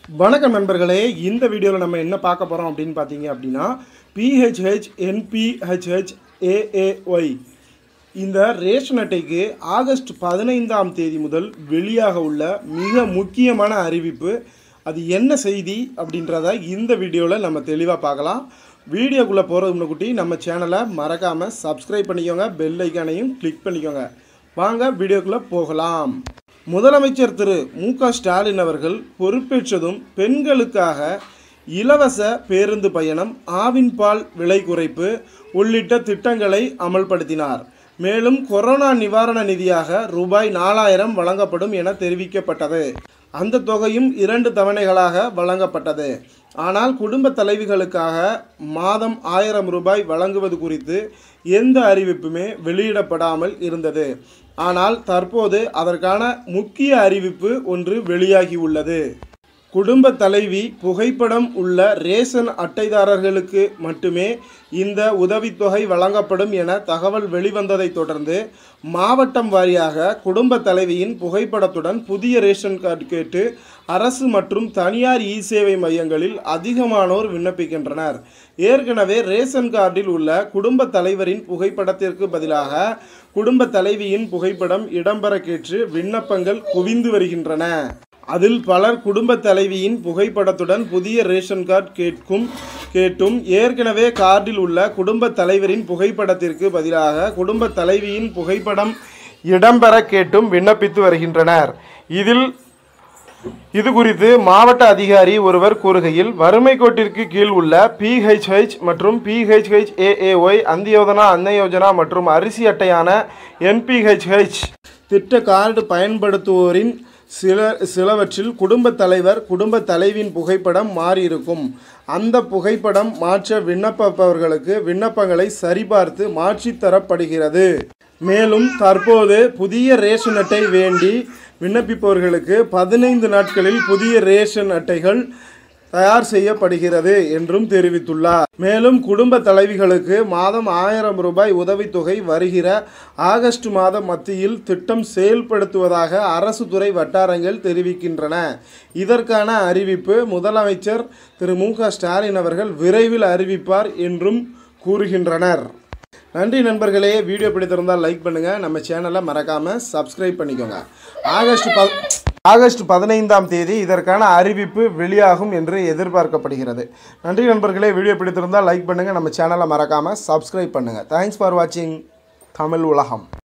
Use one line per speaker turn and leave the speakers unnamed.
வணக்கம் நண்பர்களே இந்த வீடியோவில் நம்ம என்ன பார்க்க போகிறோம் அப்படின்னு பார்த்தீங்க அப்படின்னா பிஹெச்ஹெச் என்பிஹெச்ஹெச் ஏஏஒய் இந்த ரேஷன் அட்டைக்கு ஆகஸ்ட் பதினைந்தாம் தேதி முதல் வெளியாக உள்ள மிக முக்கியமான அறிவிப்பு அது என்ன செய்தி அப்படின்றத இந்த வீடியோவில் நம்ம தெளிவாக பார்க்கலாம் வீடியோக்குள்ளே போகிறது முன்னக்குட்டி நம்ம சேனலை மறக்காமல் சப்ஸ்கிரைப் பண்ணிக்கோங்க பெல் ஐக்கானையும் கிளிக் பண்ணிக்கோங்க வாங்க வீடியோக்குள்ளே போகலாம் முதலமைச்சர் திரு மு க ஸ்டாலின் அவர்கள் பொறுப்பேற்றதும் பெண்களுக்காக இலவச பேருந்து பயணம் ஆவின் பால் விலை குறைப்பு உள்ளிட்ட திட்டங்களை அமல்படுத்தினார் மேலும் கொரோனா நிவாரண நிதியாக ரூபாய் நாலாயிரம் வழங்கப்படும் என தெரிவிக்கப்பட்டது அந்த தொகையும் இரண்டு தவணைகளாக வழங்கப்பட்டது ஆனால் குடும்ப தலைவிகளுக்காக மாதம் ஆயிரம் ரூபாய் வழங்குவது குறித்து எந்த அறிவிப்புமே வெளியிடப்படாமல் இருந்தது ஆனால் தற்போது அதற்கான முக்கிய அறிவிப்பு ஒன்று வெளியாகியுள்ளது குடும்ப தலைவி புகைப்படம் உள்ள ரேஷன் அட்டைதாரர்களுக்கு மட்டுமே இந்த உதவித்தொகை வழங்கப்படும் என தகவல் வெளிவந்ததைத் தொடர்ந்து மாவட்டம் வாரியாக குடும்ப தலைவியின் புகைப்படத்துடன் புதிய ரேஷன் கார்டு கேட்டு அரசு மற்றும் தனியார் இ சேவை மையங்களில் அதிகமானோர் விண்ணப்பிக்கின்றனர் ஏற்கனவே ரேஷன் கார்டில் உள்ள குடும்ப தலைவரின் புகைப்படத்திற்கு பதிலாக குடும்ப தலைவியின் புகைப்படம் இடம்பெற கேட்டு விண்ணப்பங்கள் குவிந்து வருகின்றன அதில் பலர் குடும்ப தலைவியின் புகைப்படத்துடன் புதிய ரேஷன் கார்டு கேட்கும் கேட்டும் ஏற்கனவே கார்டில் உள்ள குடும்ப தலைவரின் புகைப்படத்திற்கு பதிலாக குடும்ப தலைவியின் புகைப்படம் இடம்பெற கேட்டும் விண்ணப்பித்து வருகின்றனர் இதில் இது குறித்து மாவட்ட அதிகாரி ஒருவர் கூறுகையில் வறுமை கோட்டிற்கு கீழ் உள்ள பிஹெச்ஹெச் மற்றும் பிஹெச்ஹெச் ஏஏஒய் அந்தியோதனா அன்ன யோஜனா மற்றும் அரிசி அட்டையான என்பிஹெச்ஹெச் திட்ட கார்டு பயன்படுத்துவோரின் சில சிலவற்றில் குடும்ப தலைவர் குடும்ப தலைவியின் புகைப்படம் மாறியிருக்கும் அந்த புகைப்படம் மாற்ற விண்ணப்பப்பவர்களுக்கு விண்ணப்பங்களை சரிபார்த்து மாற்றித் தரப்படுகிறது மேலும் தற்போது புதிய ரேஷன் அட்டை வேண்டி விண்ணப்பிப்பவர்களுக்கு பதினைந்து நாட்களில் புதிய ரேஷன் அட்டைகள் தயார் செய்யப்படுகிறது என்றும் தெரிவித்துள்ளார் மேலும் குடும்ப தலைவிகளுக்கு மாதம் ஆயிரம் ரூபாய் உதவித்தொகை வருகிற ஆகஸ்ட் மாத மத்தியில் திட்டம் செயல்படுத்துவதாக அரசு துறை வட்டாரங்கள் தெரிவிக்கின்றன இதற்கான அறிவிப்பு முதலமைச்சர் திரு மு க ஸ்டாலின் அவர்கள் விரைவில் அறிவிப்பார் என்றும் கூறுகின்றனர் நன்றி நண்பர்களே வீடியோ பிடித்திருந்தால் லைக் பண்ணுங்கள் நம்ம சேனலை மறக்காமல் சப்ஸ்கிரைப் பண்ணிக்கோங்க ஆகஸ்ட் ப ஆகஸ்ட் பதினைந்தாம் தேதி இதற்கான அறிவிப்பு வெளியாகும் என்று எதிர்பார்க்கப்படுகிறது நன்றி நண்பர்களே வீடியோ பிடித்திருந்தால் லைக் பண்ணுங்கள் நம்ம சேனலை மறக்காமல் சப்ஸ்கிரைப் பண்ணுங்கள் தேங்க்ஸ் ஃபார் வாட்சிங் தமிழ் உலகம்